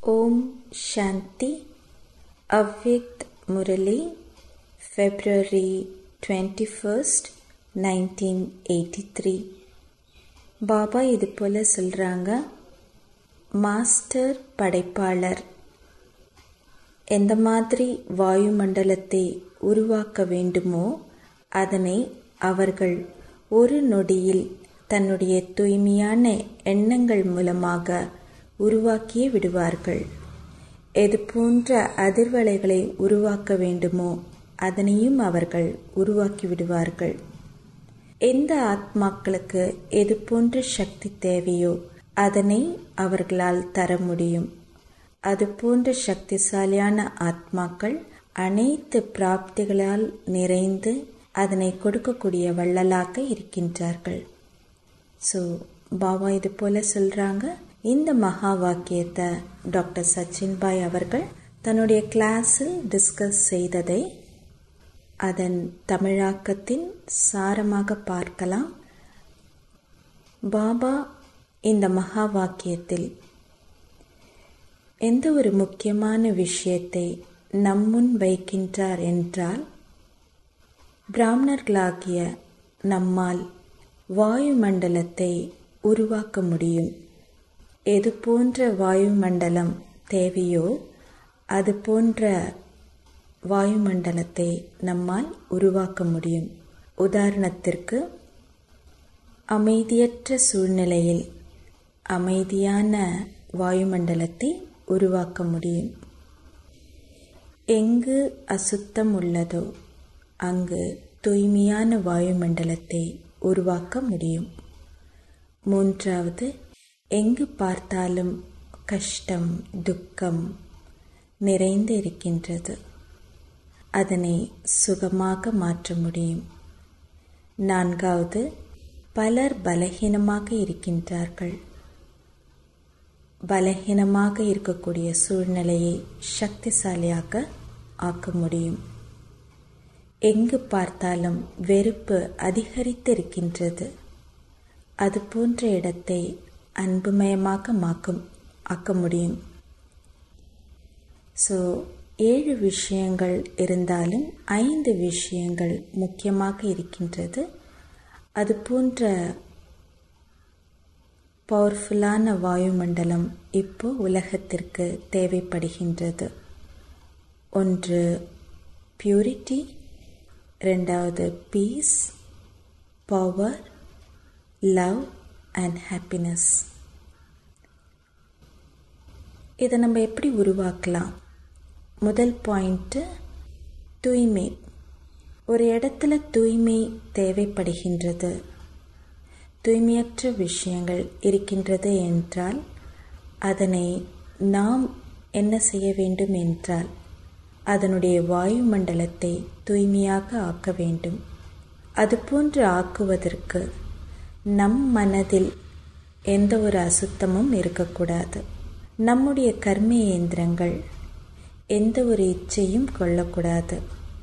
ஓம் Shanti Avyakt Murli February twenty first nineteen eighty three Baba இது போல் சொல்கிறாங்க மாஸ்டர் படைப்பாளர் எந்த மாதிரி வாயுமண்டலத்தை உருவாக்க வேண்டுமோ அதனை அவர்கள் ஒரு நொடியில் தன்னுடைய தூய்மையான எண்ணங்கள் மூலமாக உருவாக்கியே விடுவார்கள் எது போன்ற அதிர்வலைகளை உருவாக்க வேண்டுமோ அதனையும் அவர்கள் உருவாக்கி விடுவார்கள் எந்த ஆத்மாக்களுக்கு எது போன்ற சக்தி தேவையோ அதனை அவர்களால் தர முடியும் அது போன்ற சக்திசாலியான ஆத்மாக்கள் அனைத்து பிராப்திகளால் நிறைந்து அதனை கொடுக்கக்கூடிய வள்ளலாக இருக்கின்றார்கள் ஸோ பாபா இது போல சொல்கிறாங்க இந்த மகா வாக்கியத்தை டாக்டர் சச்சின் பாய் அவர்கள் தன்னுடைய கிளாஸில் டிஸ்கஸ் செய்ததை அதன் தமிழாக்கத்தின் சாரமாக பார்க்கலாம் பாபா இந்த மகா வாக்கியத்தில் எந்த ஒரு முக்கியமான விஷயத்தை நம்முன் வைக்கின்றார் என்றால் பிராமணர்களாகிய நம்மால் வாயுமண்டலத்தை உருவாக்க முடியும் எது போன்ற வாயுமண்டலம் தேவையோ அது போன்ற வாயுமண்டலத்தை நம்மால் உருவாக்க முடியும் உதாரணத்திற்கு அமைதியற்ற சூழ்நிலையில் அமைதியான வாயுமண்டலத்தை உருவாக்க முடியும் எங்கு அசுத்தம் உள்ளதோ அங்கு தூய்மையான வாயுமண்டலத்தை உருவாக்க முடியும் மூன்றாவது எங்கு பார்த்தாலும் கஷ்டம் துக்கம் நிறைந்து இருக்கின்றது அதனை சுகமாக மாற்ற முடியும் நான்காவது பலர் பலகீனமாக இருக்கின்றார்கள் பலகீனமாக இருக்கக்கூடிய சூழ்நிலையை சக்திசாலியாக ஆக்க முடியும் எங்கு பார்த்தாலும் வெறுப்பு அதிகரித்திருக்கின்றது அது போன்ற இடத்தை அன்புமயமாக மாக்கும் ஆக்க முடியும் ஸோ ஏழு விஷயங்கள் இருந்தாலும் ஐந்து விஷயங்கள் முக்கியமாக இருக்கின்றது அது போன்ற பவர்ஃபுல்லான வாயுமண்டலம் இப்போ உலகத்திற்கு தேவைப்படுகின்றது ஒன்று பியூரிட்டி ரெண்டாவது peace power love and happiness இதை நம்ம எப்படி உருவாக்கலாம் முதல் பாயிண்ட்டு தூய்மை ஒரு இடத்துல தூய்மை தேவைப்படுகின்றது தூய்மையற்ற விஷயங்கள் இருக்கின்றது என்றால் அதனை நாம் என்ன செய்ய வேண்டும் என்றால் அதனுடைய வாயுமண்டலத்தை தூய்மையாக ஆக்க வேண்டும் அதுபோன்று ஆக்குவதற்கு நம் மனதில் எந்த ஒரு அசுத்தமும் இருக்கக்கூடாது நம்முடைய கர்ம இயந்திரங்கள் எந்த ஒரு இச்சையும் கொள்ளக்கூடாது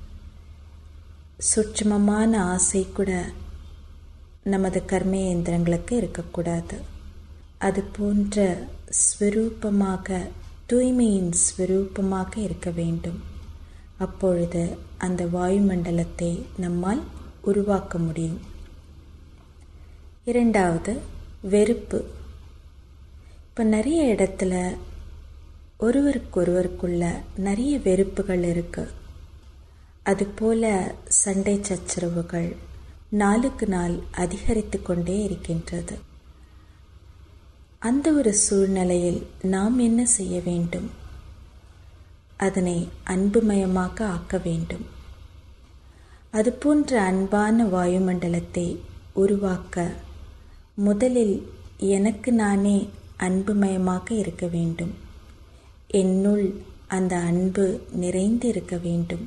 சூட்சமமான ஆசை கூட நமது கர்ம இயந்திரங்களுக்கு இருக்கக்கூடாது அது போன்ற ஸ்வரூபமாக தூய்மையின் ஸ்வரூபமாக இருக்க வேண்டும் அப்பொழுது அந்த வாயுமண்டலத்தை நம்மால் உருவாக்க முடியும் இரண்டாவது வெறுப்பு இப்போ நிறைய இடத்துல ஒருவருக்கொருவருக்குள்ள நிறைய வெறுப்புகள் இருக்கு அதுபோல சண்டை சச்சரவுகள் நாளுக்கு நாள் அதிகரித்து கொண்டே இருக்கின்றது அந்த ஒரு சூழ்நிலையில் நாம் என்ன செய்ய வேண்டும் அதனை அன்புமயமாக ஆக்க வேண்டும் அதுபோன்ற அன்பான வாயுமண்டலத்தை உருவாக்க முதலில் எனக்கு நானே அன்புமயமாக இருக்க வேண்டும் என்னுள் அந்த அன்பு நிறைந்து இருக்க வேண்டும்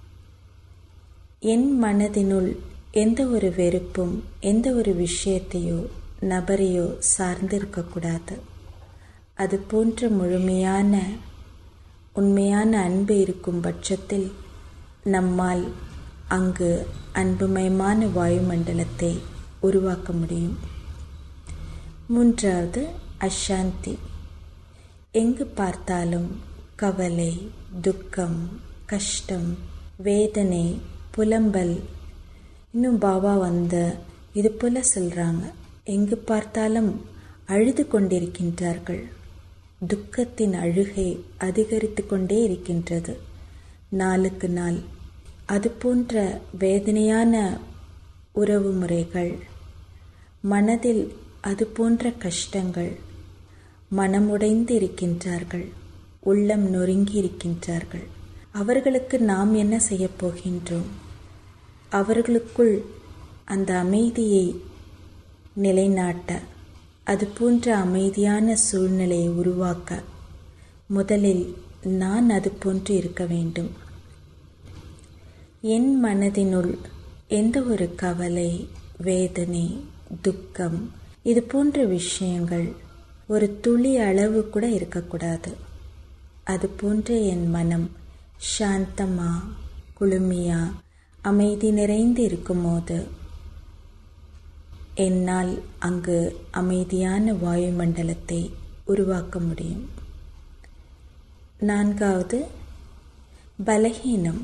என் மனதினுள் எந்த ஒரு வெறுப்பும் எந்த ஒரு விஷயத்தையோ நபரையோ சார்ந்திருக்கக்கூடாது அது போன்ற முழுமையான உண்மையான அன்பு இருக்கும் பட்சத்தில் நம்மால் அங்கு அன்புமயமான வாயுமண்டலத்தை உருவாக்க முடியும் மூன்றாவது அசாந்தி எங்கு பார்த்தாலும் கவலை துக்கம் கஷ்டம் வேதனை புலம்பல் இன்னும் பாபா வந்த இது போல சொல்கிறாங்க எங்கு பார்த்தாலும் அழுது கொண்டிருக்கின்றார்கள் துக்கத்தின் அழுகை அதிகரித்து கொண்டே இருக்கின்றது நாளுக்கு நாள் அது போன்ற வேதனையான உறவு முறைகள் மனதில் அது போன்ற கஷ்டங்கள் மனமுடைந்து இருக்கின்றார்கள் உள்ளம் நொறுங்கி இருக்கின்றார்கள் அவர்களுக்கு நாம் என்ன செய்யப் போகின்றோம் அவர்களுக்குள் அந்த அமைதியை நிலைநாட்ட அது போன்ற அமைதியான சூழ்நிலையை உருவாக்க முதலில் நான் அது போன்று இருக்க வேண்டும் என் மனதினுள் எந்த ஒரு கவலை வேதனை துக்கம் இது போன்ற விஷயங்கள் ஒரு துளி அளவு கூட இருக்கக்கூடாது அது போன்ற என் மனம் சாந்தமா குளுமையா அமைதி நிறைந்து இருக்கும்போது என்னால் அங்கு அமைதியான வாயுமண்டலத்தை உருவாக்க முடியும் நான்காவது பலகீனம்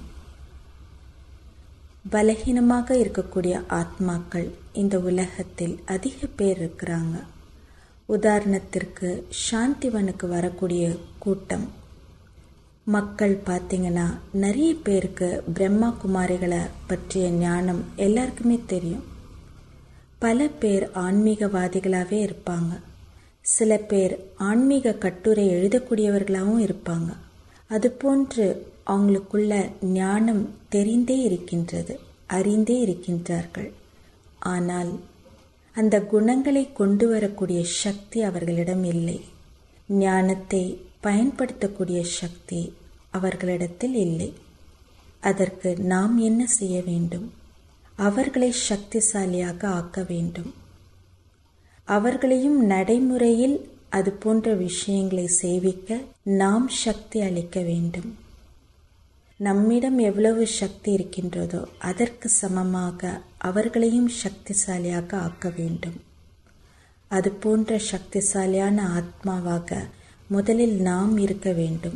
பலகீனமாக இருக்கக்கூடிய ஆத்மாக்கள் இந்த உலகத்தில் அதிக பேர் இருக்கிறாங்க உதாரணத்திற்கு சாந்திவனுக்கு வரக்கூடிய கூட்டம் மக்கள் பார்த்தீங்கன்னா நிறைய பேருக்கு பிரம்மா குமாரிகளை பற்றிய ஞானம் எல்லாருக்குமே தெரியும் பல பேர் ஆன்மீகவாதிகளாகவே இருப்பாங்க சில பேர் ஆன்மீக கட்டுரை எழுதக்கூடியவர்களாகவும் இருப்பாங்க அது போன்று அவங்களுக்குள்ள ஞானம் தெரிந்தே இருக்கின்றது அறிந்தே இருக்கின்றார்கள் ஆனால் அந்த குணங்களை கொண்டு வரக்கூடிய சக்தி அவர்களிடம் இல்லை ஞானத்தை பயன்படுத்தக்கூடிய சக்தி அவர்களிடத்தில் இல்லை அதற்கு நாம் என்ன செய்ய வேண்டும் அவர்களை சக்திசாலியாக ஆக்க வேண்டும் அவர்களையும் நடைமுறையில் அது போன்ற விஷயங்களை சேவிக்க நாம் சக்தி அளிக்க வேண்டும் நம்மிடம் எவ்வளவு சக்தி இருக்கின்றதோ அதற்கு சமமாக அவர்களையும் சக்திசாலியாக ஆக்க வேண்டும் அது போன்ற சக்திசாலியான ஆத்மாவாக முதலில் நாம் இருக்க வேண்டும்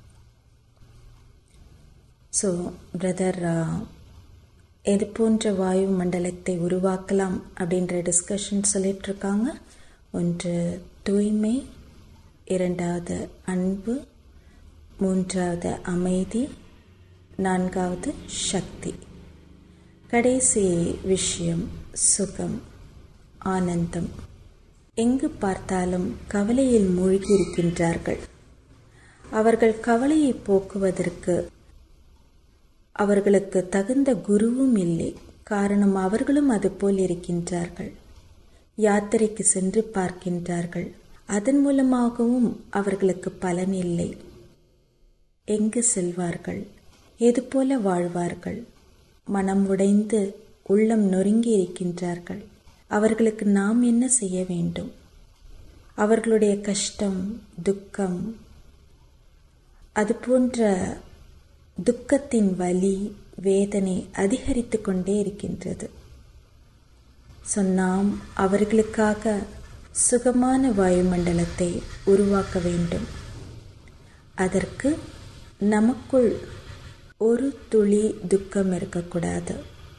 ஸோ பிரதர் எது போன்ற வாயு மண்டலத்தை உருவாக்கலாம் அப்படின்ற டிஸ்கஷன் சொல்லிட்டு இருக்காங்க ஒன்று தூய்மை இரண்டாவது அன்பு மூன்றாவது அமைதி நான்காவது சக்தி கடைசி விஷயம் சுகம் ஆனந்தம் எங்கு பார்த்தாலும் கவலையில் மூழ்கி இருக்கின்றார்கள் அவர்கள் கவலையை போக்குவதற்கு அவர்களுக்கு தகுந்த குருவும் இல்லை காரணம் அவர்களும் அதுபோல் இருக்கின்றார்கள் யாத்திரைக்கு சென்று பார்க்கின்றார்கள் அதன் மூலமாகவும் அவர்களுக்கு பலன் இல்லை எங்கு செல்வார்கள் எதுபோல வாழ்வார்கள் மனம் உடைந்து உள்ளம் நொறுங்கி இருக்கின்றார்கள் அவர்களுக்கு நாம் என்ன செய்ய வேண்டும் அவர்களுடைய கஷ்டம் துக்கம் அது போன்ற துக்கத்தின் வலி வேதனை அதிகரித்து கொண்டே இருக்கின்றது ஸோ நாம் அவர்களுக்காக சுகமான வாயுமண்டலத்தை உருவாக்க வேண்டும் அதற்கு நமக்குள் ஒரு துளி துக்கம் இருக்கக்கூடாது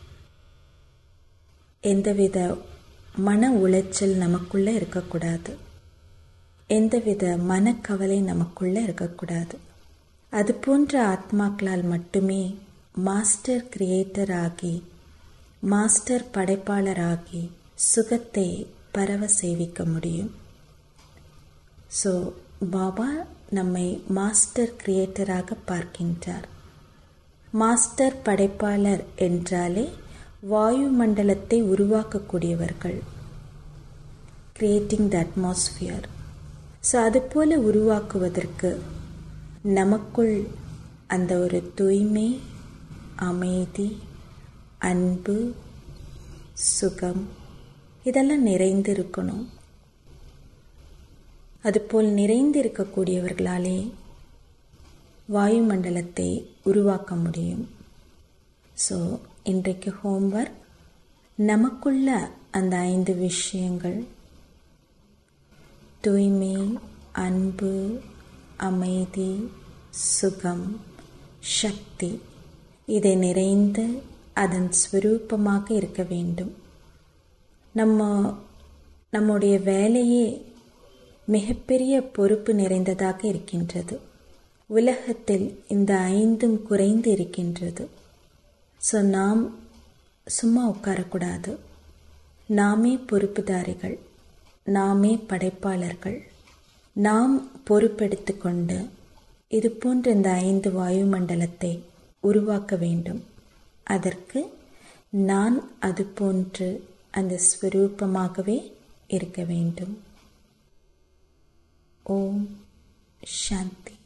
எந்தவித மன உளைச்சல் நமக்குள்ள இருக்கக்கூடாது எந்தவித மனக்கவலை நமக்குள்ள இருக்கக்கூடாது அது போன்ற ஆத்மாக்களால் மட்டுமே மாஸ்டர் கிரியேட்டர் ஆகி மாஸ்டர் படைப்பாளராகி சுகத்தை பரவ சேவிக்க முடியும் ஸோ பாபா நம்மை மாஸ்டர் கிரியேட்டராக பார்க்கின்றார் மாஸ்டர் படைப்பாளர் என்றாலே வாயு மண்டலத்தை உருவாக்கக்கூடியவர்கள் கிரியேட்டிங் த அட்மாஸ்பியர் ஸோ அதுபோல உருவாக்குவதற்கு நமக்குள் அந்த ஒரு தூய்மை அமைதி அன்பு சுகம் இதெல்லாம் நிறைந்திருக்கணும் அதுபோல் நிறைந்திருக்கக்கூடியவர்களாலே வாயுமண்டலத்தை உருவாக்க முடியும் ஸோ இன்றைக்கு ஹோம்ஒர்க் நமக்குள்ள அந்த ஐந்து விஷயங்கள் தூய்மை அன்பு அமைதி சுகம் சக்தி இதை நிறைந்து அதன் ஸ்வரூபமாக இருக்க வேண்டும் நம்ம நம்முடைய வேலையே மிகப்பெரிய பொறுப்பு நிறைந்ததாக இருக்கின்றது உலகத்தில் இந்த ஐந்தும் குறைந்து இருக்கின்றது ஸோ நாம் சும்மா உட்காரக்கூடாது நாமே பொறுப்புதாரிகள் நாமே படைப்பாளர்கள் நாம் பொறுப்பெடுத்து கொண்டு இது போன்ற இந்த ஐந்து வாயுமண்டலத்தை உருவாக்க வேண்டும் அதற்கு நான் அது போன்று அந்த ஸ்வரூபமாகவே இருக்க வேண்டும் ஓம் சாந்தி